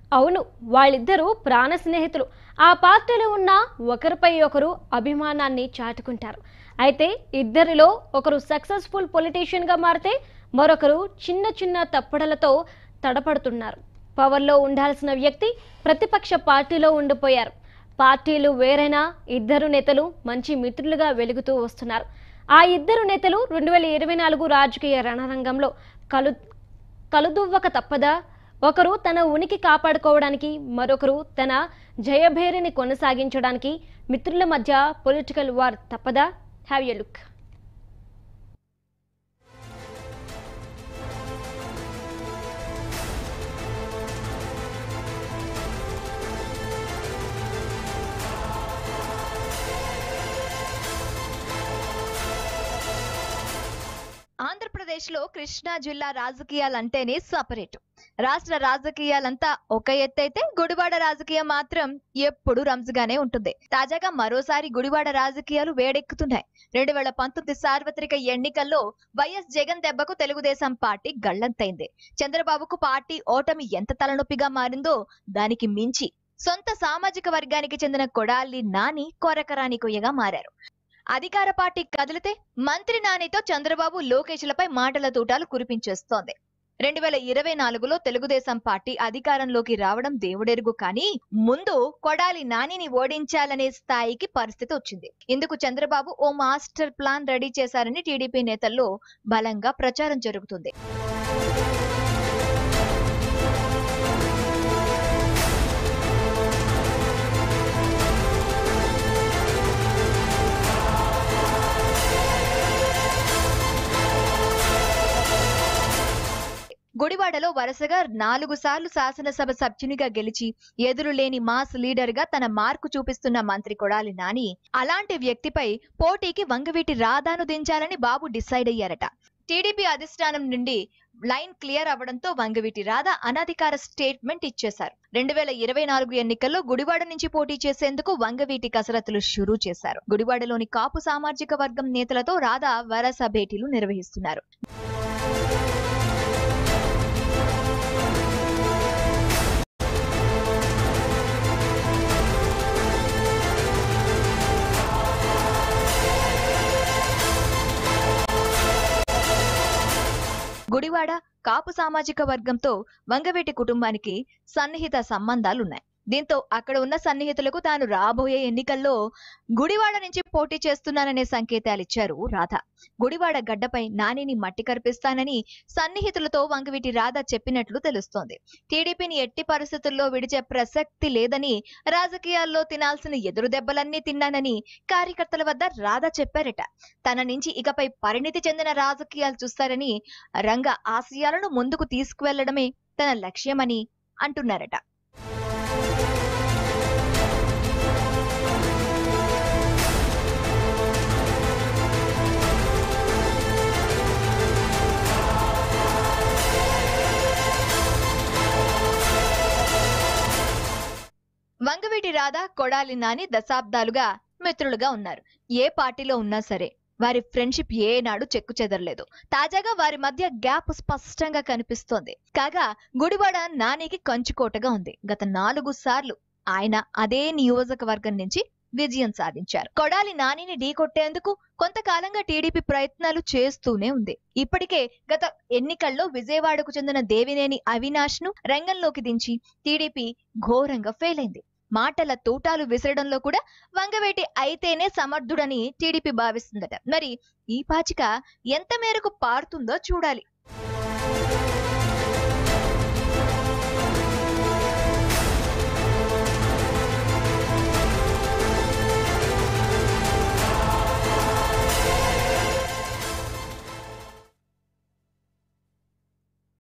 అవును వాళ్ళిద్దరూ ప్రాణ స్నేహితులు ఆ పార్టీలో ఉన్న ఒకరిపై ఒకరు అభిమానాన్ని చాటుకుంటారు అయితే ఇద్దరిలో ఒకరు సక్సెస్ఫుల్ పొలిటీషియన్గా మారితే మరొకరు చిన్న చిన్న తప్పడలతో తడపడుతున్నారు పవర్లో ఉండాల్సిన వ్యక్తి ప్రతిపక్ష పార్టీలో ఉండిపోయారు పార్టీలు వేరైనా ఇద్దరు నేతలు మంచి మిత్రులుగా వెలుగుతూ వస్తున్నారు ఆ ఇద్దరు నేతలు రెండు వేల ఇరవై నాలుగు రాజకీయ రణరంగంలో కలు కలుదువ్వక తప్పదా ఒకరు తన ఉనికి కాపాడుకోవడానికి మరొకరు తన జయభేరిని కొనసాగించడానికి మిత్రుల మధ్య పొలిటికల్ వార్ తప్పదా హ్యావ్ ఎ లుక్ ఆంధ్రప్రదేశ్లో కృష్ణా జిల్లా రాజకీయాలంటేనే సపరేట్ రాష్ట్ర రాజకీయాలంతా ఒక ఎత్తైతే గుడివాడ రాజకీయం మాత్రం ఎప్పుడు రంజుగానే ఉంటుంది తాజాగా మరోసారి గుడివాడ రాజకీయాలు వేడెక్కుతున్నాయి రెండు వేల పంతొమ్మిది సార్వత్రిక ఎన్నికల్లో వైఎస్ జగన్ దెబ్బకు తెలుగుదేశం పార్టీ గల్లంతైంది చంద్రబాబుకు పార్టీ ఓటమి ఎంత తలనొప్పిగా మారిందో దానికి మించి సొంత సామాజిక వర్గానికి చెందిన కొడాలి నాని కొరకరాని కొయ్యగా మారారు అధికార పార్టీ కదిలితే మంత్రి నానితో చంద్రబాబు లోకేష్లపై మాటల తూటాలు కురిపించేస్తోంది రెండు వేల ఇరవై నాలుగులో తెలుగుదేశం పార్టీ అధికారంలోకి రావడం దేవుడెరుగు కానీ ముందు కొడాలి నానిని ఓడించాలనే స్థాయికి పరిస్థితి వచ్చింది ఇందుకు చంద్రబాబు ఓ మాస్టర్ ప్లాన్ రెడీ చేశారని టీడీపీ నేతల్లో బలంగా ప్రచారం జరుగుతుంది గుడివాడలో వరుసగా నాలుగు సార్లు శాసనసభ సభ్యునిగా గెలిచి ఎదురులేని మాస్ లీడర్ గా తన మార్కు చూపిస్తున్న మంత్రి కొడాలి నాని అలాంటి వ్యక్తిపై పోటీకి వంగవీటి రాధాను దించాలని బాబు డిసైడ్ అయ్యారట టీడీపీ అధిష్టానం నుండి లైన్ క్లియర్ అవ్వడంతో వంగవీటి రాధ అనధికార స్టేట్మెంట్ ఇచ్చేశారు రెండు వేల ఇరవై నాలుగు ఎన్నికల్లో గుడివాడ నుంచి పోటీ చేసేందుకు వంగవీటి కసరత్తులు షురూ చేశారు గుడివాడలోని కాపు సామాజిక వర్గం నేతలతో రాధ వరస భేటీలు నిర్వహిస్తున్నారు గుడివాడ కాపు సామాజిక వర్గంతో వంగవీటి కుటుంబానికి సన్నిహిత సంబంధాలున్నాయి దీంతో అక్కడ ఉన్న సన్నిహితులకు తాను రాబోయే ఎన్నికల్లో గుడివాడ నుంచి పోటీ చేస్తున్నాననే సంకేతాలిచ్చారు రాధ గుడివాడ గడ్డపై నానిని మట్టి కరిపిస్తానని సన్నిహితులతో వంగవీటి రాధ చెప్పినట్లు తెలుస్తోంది టీడీపీని ఎట్టి పరిస్థితుల్లో విడిచే ప్రసక్తి లేదని రాజకీయాల్లో తినాల్సిన ఎదురు దెబ్బలన్నీ తిన్నానని కార్యకర్తల వద్ద రాధ చెప్పారట తన నుంచి ఇకపై పరిణితి చెందిన రాజకీయాలు చూస్తారని రంగ ఆశయాలను ముందుకు తీసుకువెళ్లడమే తన లక్ష్యమని అంటున్నారట వంగవీటి రాధ కొడాలి నాని దశాబ్దాలుగా మిత్రులుగా ఉన్నారు ఏ పార్టీలో ఉన్నా సరే వారి ఫ్రెండ్షిప్ ఏనాడు చెక్కు చెదరలేదు తాజాగా వారి మధ్య గ్యాప్ స్పష్టంగా కనిపిస్తోంది కాగా గుడివాడ నానికి కంచుకోటగా ఉంది గత నాలుగు సార్లు ఆయన అదే నియోజకవర్గం నుంచి విజయం సాధించారు కొడాలి నానిని ఢీకొట్టేందుకు కొంతకాలంగా టీడీపీ ప్రయత్నాలు చేస్తూనే ఉంది ఇప్పటికే గత ఎన్నికల్లో విజయవాడకు చెందిన దేవినేని అవినాష్ ను రంగంలోకి దించి టీడీపీ ఘోరంగా ఫెయిల్ అయింది మాటల తూటాలు విసరడంలో కూడా వంగవేటి అయితేనే సమర్థుడని టీడీపీ భావిస్తుందట మరి ఈ పాచిక ఎంత మేరకు పారుతుందో చూడాలి